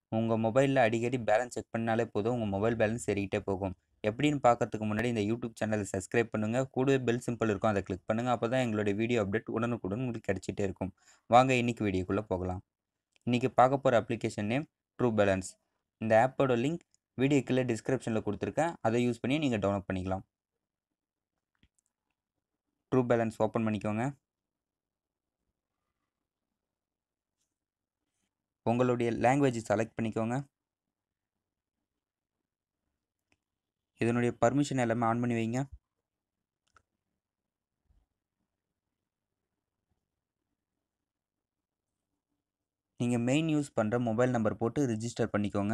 உங்கள் மொபைலில் அடிக்கடி பேலன்ஸ் செக் பண்ணாலே போதும் உங்கள் மொபைல் பேலன்ஸ் ஏறிக்கிட்டே போகும் எப்படின்னு பார்க்கறதுக்கு முன்னாடி இந்த யூடியூப் சேனலை சப்ஸ்கிரைப் பண்ணுங்கள் கூடவே பெல் சிம்பிள் இருக்கும் அதை கிளிக் பண்ணுங்கள் அப்போ தான் எங்களுடைய வீடியோ அப்டேட் உடனுக்குடன் உங்களுக்கு கிடச்சிட்டே இருக்கும் வாங்க இன்றைக்கி வீடியோக்குள்ளே போகலாம் இன்றைக்கி பார்க்க போகிற அப்ளிகேஷன் நேம் ட்ரூ பேலன்ஸ் இந்த ஆப்போட லிங்க் வீடியோ கீழே டிஸ்கிரிப்ஷனில் கொடுத்துருக்கேன் அதை யூஸ் பண்ணி நீங்கள் டவுன்லோட் பண்ணிக்கலாம் ட்ரூ பேலன்ஸ் ஓப்பன் பண்ணிக்கோங்க உங்களுடைய லாங்குவேஜ் செலக்ட் பண்ணிக்கோங்க இதனுடைய பர்மிஷன் எல்லாமே ஆன் பண்ணி வைங்க நீங்கள் மெயின் யூஸ் பண்ணுற மொபைல் நம்பர் போட்டு ரிஜிஸ்டர் பண்ணிக்கோங்க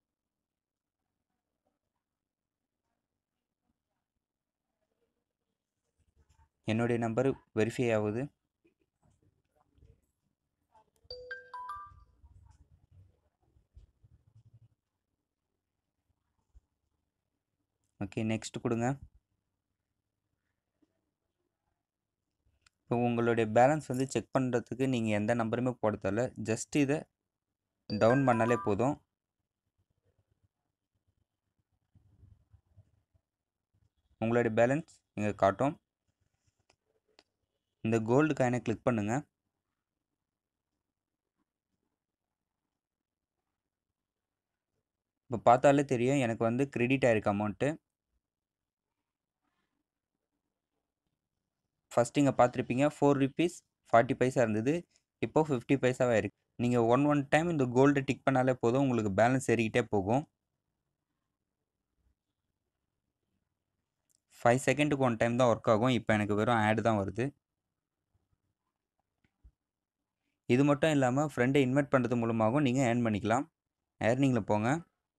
என்னுடைய நம்பர் வெரிஃபை ஆகுது ஓகே நெக்ஸ்ட் கொடுங்க இப்போ உங்களுடைய பேலன்ஸ் வந்து செக் பண்ணுறதுக்கு நீங்கள் எந்த நம்பருமே போட தேவையில்ல ஜஸ்ட் இதை டவுன் பண்ணாலே போதும் உங்களுடைய பேலன்ஸ் இங்கே காட்டும் இந்த கோல்டு காயினை கிளிக் பண்ணுங்கள் இப்போ பார்த்தாலே தெரியும் எனக்கு வந்து கிரெடிட் ஆயிருக்கு அமௌண்ட்டு ஃபஸ்ட் இங்கே பார்த்துருப்பீங்க ஃபோர் ருபீஸ் ஃபார்ட்டி பைசா இருந்தது இப்போ ஃபிஃப்டி பைசாவாக இருக்குது நீங்கள் ஒன் ஒன் டைம் இந்த கோல்டு டிக் பண்ணாலே போதும் உங்களுக்கு பேலன்ஸ் ஏறிக்கிட்டே போகும் ஃபைவ் செகண்டுக்கு ஒன் டைம் தான் ஒர்க் ஆகும் இப்போ எனக்கு வெறும் ஆடு தான் வருது இது மட்டும் இல்லாமல் ஃப்ரெண்டை இன்வைட் பண்ணுறது மூலமாகவும் நீங்கள் ஏர்ன் பண்ணிக்கலாம் ஏர்னிங்கில் போங்க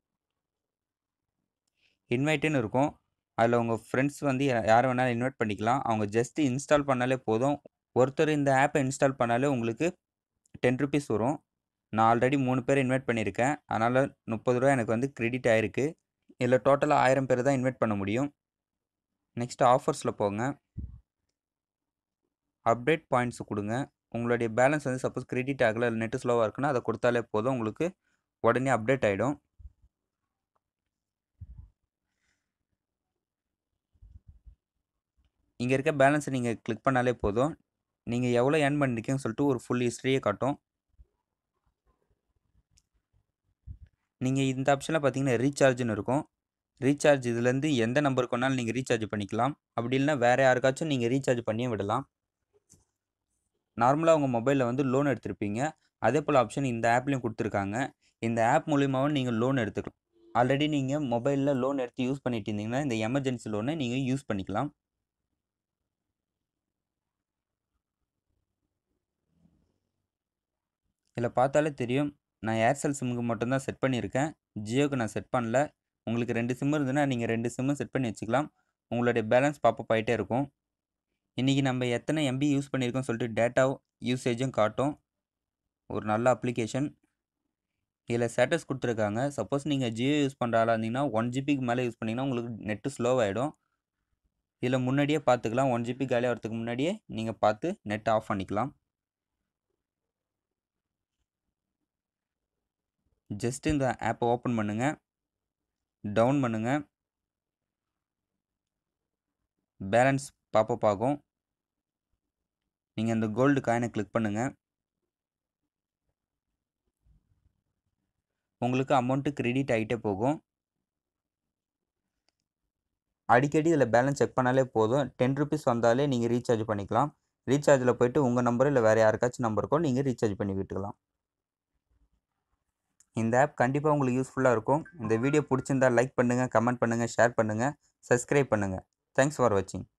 இன்வைட்டுன்னு இருக்கும் அதில் உங்கள் ஃப்ரெண்ட்ஸ் வந்து யார் வேணாலும் இன்வைட் பண்ணிக்கலாம் அவங்க ஜஸ்ட் இன்ஸ்டால் பண்ணாலே போதும் ஒருத்தர் இந்த ஆப்பை இன்ஸ்டால் பண்ணாலே உங்களுக்கு டென் ருபீஸ் வரும் நான் ஆல்ரெடி மூணு பேர் இன்வைட் பண்ணியிருக்கேன் அதனால் முப்பது ரூபா எனக்கு வந்து கிரெடிட் ஆகிருக்கு இதில் டோட்டலாக ஆயிரம் பேர் தான் இன்வைட் பண்ண முடியும் நெக்ஸ்ட் ஆஃபர்ஸில் போங்க அப்டேட் பாயிண்ட்ஸ் கொடுங்க உங்களுடைய பேலன்ஸ் வந்து சப்போஸ் கிரெடிட் ஆகலை இல்லை நெட்டு ஸ்லோவாக இருக்குன்னா அதை கொடுத்தாலே போதும் உங்களுக்கு உடனே அப்டேட் ஆகிடும் இங்கே இருக்க பேலன்ஸை நீங்கள் கிளிக் பண்ணாலே போதும் நீங்கள் எவ்வளோ ஏர்ன் பண்ணிருக்கீங்கன்னு சொல்லிட்டு ஒரு ஃபுல் ஹிஸ்ட்ரியே காட்டும் நீங்கள் இந்த ஆப்ஷனில் பார்த்தீங்கன்னா ரீசார்ஜ்னு இருக்கும் ரீசார்ஜ் இதுலேருந்து எந்த நம்பருக்கு வேணாலும் நீங்கள் ரீசார்ஜ் பண்ணிக்கலாம் அப்படி இல்லைனா வேறு யாருக்காச்சும் நீங்கள் ரீசார்ஜ் பண்ணியே விடலாம் நார்மலாக உங்கள் மொபைலில் வந்து லோன் எடுத்திருப்பீங்க அதே போல் ஆப்ஷன் இந்த ஆப்லேயும் கொடுத்துருக்காங்க இந்த ஆப் மூலியமாகவும் நீங்கள் லோன் எடுத்துக்கலாம் ஆல்ரெடி நீங்கள் மொபைலில் லோன் எடுத்து யூஸ் பண்ணிட்டு இருந்தீங்கன்னா இந்த எமர்ஜென்சி லோனை நீங்கள் யூஸ் பண்ணிக்கலாம் இதில் பார்த்தாலே தெரியும் நான் ஏர்செல் சிம்முக்கு மட்டும்தான் செட் பண்ணியிருக்கேன் ஜியோக்கு நான் செட் பண்ணல உங்களுக்கு ரெண்டு சிம் இருந்ததுன்னா நீங்கள் ரெண்டு சிம்மும் செட் பண்ணி வச்சுக்கலாம் உங்களுடைய பேலன்ஸ் பாப்பப் ஆகிட்டே இருக்கும் இன்றைக்கி நம்ம எத்தனை எம்பி யூஸ் பண்ணியிருக்கோம் சொல்லிட்டு டேட்டா யூசேஜும் காட்டும் ஒரு நல்ல அப்ளிகேஷன் இதில் ஸ்டேட்டஸ் கொடுத்துருக்காங்க சப்போஸ் நீங்கள் ஜியோ யூஸ் பண்ணுற ஆளாக இருந்தீங்கன்னா ஒன் ஜிபிக்கு மேலே யூஸ் பண்ணிங்கன்னா உங்களுக்கு நெட்டு ஸ்லோவாகிடும் இதில் முன்னாடியே பார்த்துக்கலாம் ஒன் ஜிபி காலி ஆகிறதுக்கு முன்னாடியே நீங்கள் பார்த்து நெட் ஆஃப் பண்ணிக்கலாம் ஜஸ்ட் இந்த ஆப்பை ஓப்பன் பண்ணுங்கள் டவுன் பண்ணுங்கள் பேலன்ஸ் பாப்பப் ஆகும் நீங்கள் இந்த கோல்டு காயினை கிளிக் பண்ணுங்கள் உங்களுக்கு அமௌண்ட்டு கிரெடிட் ஆகிட்டே போகும் அடிக்கடி இதில் பேலன்ஸ் செக் பண்ணாலே போதும் டென் ருபீஸ் வந்தாலே நீங்கள் ரீசார்ஜ் பண்ணிக்கலாம் ரீசார்ஜில் போய்ட்டு உங்கள் நம்பர் இல்லை வேறு யாருக்காச்சும் நம்பருக்கோ நீங்கள் ரீசார்ஜ் பண்ணி விட்டுக்கலாம் இந்த ஆப் கண்டிப்பாக உங்களுக்கு யூஸ்ஃபுல்லாக இருக்கும் இந்த வீடியோ பிடிச்சிருந்தா லைக் பண்ணுங்கள் கமெண்ட் பண்ணுங்கள் ஷேர் பண்ணுங்கள் சப்ஸ்கிரைப் பண்ணுங்கள் தேங்க்ஸ் ஃபார் வாட்சிங்